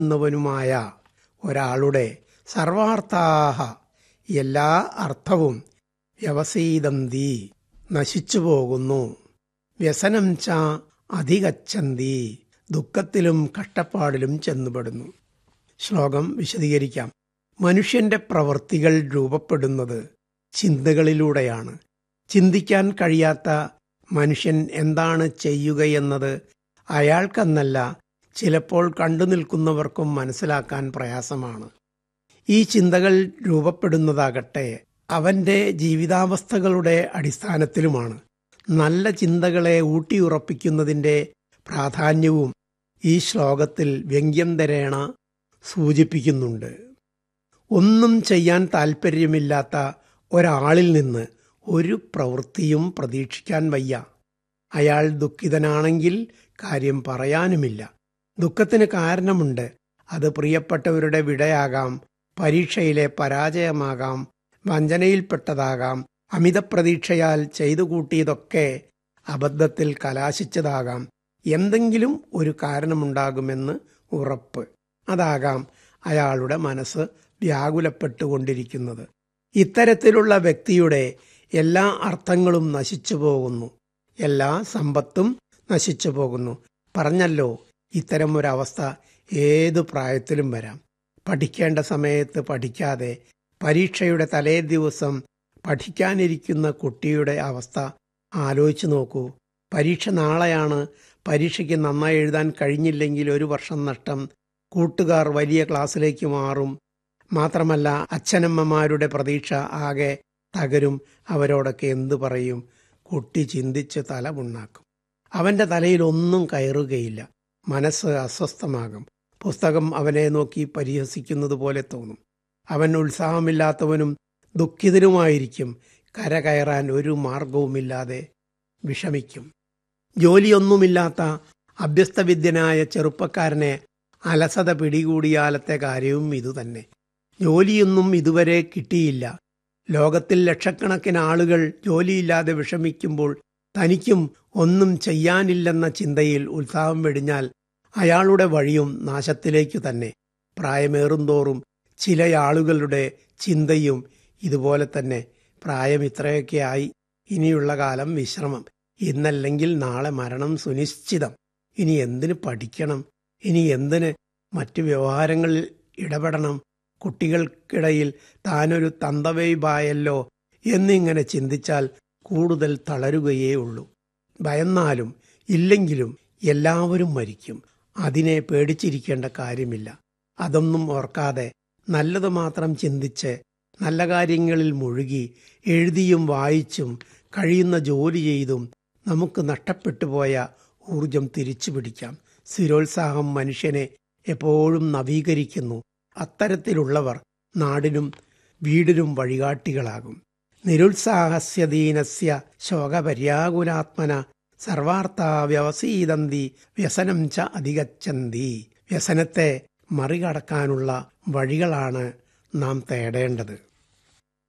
എന്നവനുമായ ഒരാളുടെ സർവാർത്ഥാഹ എല്ലാ അർത്ഥവും വ്യവസീതന്തി നശിച്ചു പോകുന്നു വ്യസനം ച അധികച്ചന്തി ദുഃഖത്തിലും കഷ്ടപ്പാടിലും ചെന്നുപെടുന്നു ശ്ലോകം വിശദീകരിക്കാം മനുഷ്യന്റെ പ്രവൃത്തികൾ രൂപപ്പെടുന്നത് ചിന്തകളിലൂടെയാണ് ചിന്തിക്കാൻ കഴിയാത്ത മനുഷ്യൻ എന്താണ് ചെയ്യുകയെന്നത് അയാൾക്കെന്നല്ല ചിലപ്പോൾ കണ്ടു നിൽക്കുന്നവർക്കും മനസ്സിലാക്കാൻ പ്രയാസമാണ് ഈ ചിന്തകൾ രൂപപ്പെടുന്നതാകട്ടെ അവന്റെ ജീവിതാവസ്ഥകളുടെ അടിസ്ഥാനത്തിലുമാണ് നല്ല ചിന്തകളെ ഊട്ടിയുറപ്പിക്കുന്നതിന്റെ പ്രാധാന്യവും ഈ ശ്ലോകത്തിൽ വ്യംഗ്യം തരേണ സൂചിപ്പിക്കുന്നുണ്ട് ഒന്നും ചെയ്യാൻ താൽപ്പര്യമില്ലാത്ത ഒരാളിൽ നിന്ന് ഒരു പ്രവൃത്തിയും പ്രതീക്ഷിക്കാൻ വയ്യ അയാൾ ദുഃഖിതനാണെങ്കിൽ കാര്യം പറയാനുമില്ല ദുഃഖത്തിന് കാരണമുണ്ട് അത് പ്രിയപ്പെട്ടവരുടെ വിടയാകാം പരീക്ഷയിലെ പരാജയമാകാം വഞ്ചനയിൽപ്പെട്ടതാകാം അമിതപ്രതീക്ഷയാൽ ചെയ്തു കൂട്ടിയതൊക്കെ അബദ്ധത്തിൽ കലാശിച്ചതാകാം എന്തെങ്കിലും ഒരു കാരണമുണ്ടാകുമെന്ന് ഉറപ്പ് അതാകാം അയാളുടെ മനസ്സ് വ്യാകുലപ്പെട്ടുകൊണ്ടിരിക്കുന്നത് ഇത്തരത്തിലുള്ള വ്യക്തിയുടെ എല്ലാ അർത്ഥങ്ങളും നശിച്ചു പോകുന്നു എല്ലാ സമ്പത്തും നശിച്ചു പോകുന്നു പറഞ്ഞല്ലോ ഇത്തരം ഒരവസ്ഥ ഏതു പ്രായത്തിലും വരാം പഠിക്കേണ്ട സമയത്ത് പഠിക്കാതെ പരീക്ഷയുടെ തലേ ദിവസം പഠിക്കാനിരിക്കുന്ന കുട്ടിയുടെ അവസ്ഥ ആലോചിച്ചു നോക്കൂ പരീക്ഷ നാളെയാണ് പരീക്ഷയ്ക്ക് നന്നായി എഴുതാൻ കഴിഞ്ഞില്ലെങ്കിൽ ഒരു വർഷം നഷ്ടം കൂട്ടുകാർ വലിയ ക്ലാസ്സിലേക്ക് മാറും മാത്രമല്ല അച്ഛനമ്മമാരുടെ പ്രതീക്ഷ ആകെ തകരും അവരോടൊക്കെ എന്തു പറയും കുട്ടി ചിന്തിച്ച് തല പുണ്ണാക്കും അവന്റെ തലയിൽ ഒന്നും കയറുകയില്ല മനസ്സ് അസ്വസ്ഥമാകും പുസ്തകം അവനെ നോക്കി പരിഹസിക്കുന്നത് പോലെ തോന്നും അവൻ ഉത്സാഹമില്ലാത്തവനും ദുഃഖിതനുമായിരിക്കും കര കയറാൻ ഒരു മാർഗവുമില്ലാതെ വിഷമിക്കും ജോലിയൊന്നുമില്ലാത്ത അഭ്യസ്തവിദ്യനായ ചെറുപ്പക്കാരനെ അലസത പിടികൂടിയാലത്തെ കാര്യവും ഇതുതന്നെ ജോലിയൊന്നും ഇതുവരെ കിട്ടിയില്ല ലോകത്തിൽ ലക്ഷക്കണക്കിന് ആളുകൾ ജോലിയില്ലാതെ വിഷമിക്കുമ്പോൾ തനിക്കും ഒന്നും ചെയ്യാനില്ലെന്ന ചിന്തയിൽ ഉത്സാഹം വെടിഞ്ഞാൽ അയാളുടെ വഴിയും നാശത്തിലേക്കു തന്നെ പ്രായമേറുന്തോറും ചില ആളുകളുടെ ചിന്തയും ഇതുപോലെ തന്നെ പ്രായം ഇത്രയൊക്കെ ആയി ഇനിയുള്ള കാലം വിശ്രമം ഇന്നല്ലെങ്കിൽ നാളെ മരണം സുനിശ്ചിതം ഇനി എന്തിന് പഠിക്കണം ഇനി എന്തിന് മറ്റു വ്യവഹാരങ്ങളിൽ ഇടപെടണം കുട്ടികൾക്കിടയിൽ താനൊരു തന്തവൈബായല്ലോ എന്നിങ്ങനെ ചിന്തിച്ചാൽ കൂടുതൽ തളരുകയേ ഉള്ളൂ ഭയന്നാലും ഇല്ലെങ്കിലും എല്ലാവരും മരിക്കും അതിനെ പേടിച്ചിരിക്കേണ്ട കാര്യമില്ല അതൊന്നും ഓർക്കാതെ നല്ലത് മാത്രം ചിന്തിച്ച് നല്ല കാര്യങ്ങളിൽ മുഴുകി എഴുതിയും വായിച്ചും കഴിയുന്ന ജോലി ചെയ്തും നമുക്ക് നഷ്ടപ്പെട്ടു പോയ ഊർജം തിരിച്ചു പിടിക്കാം സ്ഥിരോത്സാഹം മനുഷ്യനെ എപ്പോഴും നവീകരിക്കുന്നു അത്തരത്തിലുള്ളവർ നാടിനും വീടിനും വഴികാട്ടികളാകും നിരുത്സാഹസ്യദീനസ്യ ശോകപര്യാകുലാത്മന സർവാർത്ഥ വ്യവസീതന്തി വ്യസനം ച അധികച്ചന്തി വ്യസനത്തെ മറികടക്കാനുള്ള വഴികളാണ് നാം തേടേണ്ടത്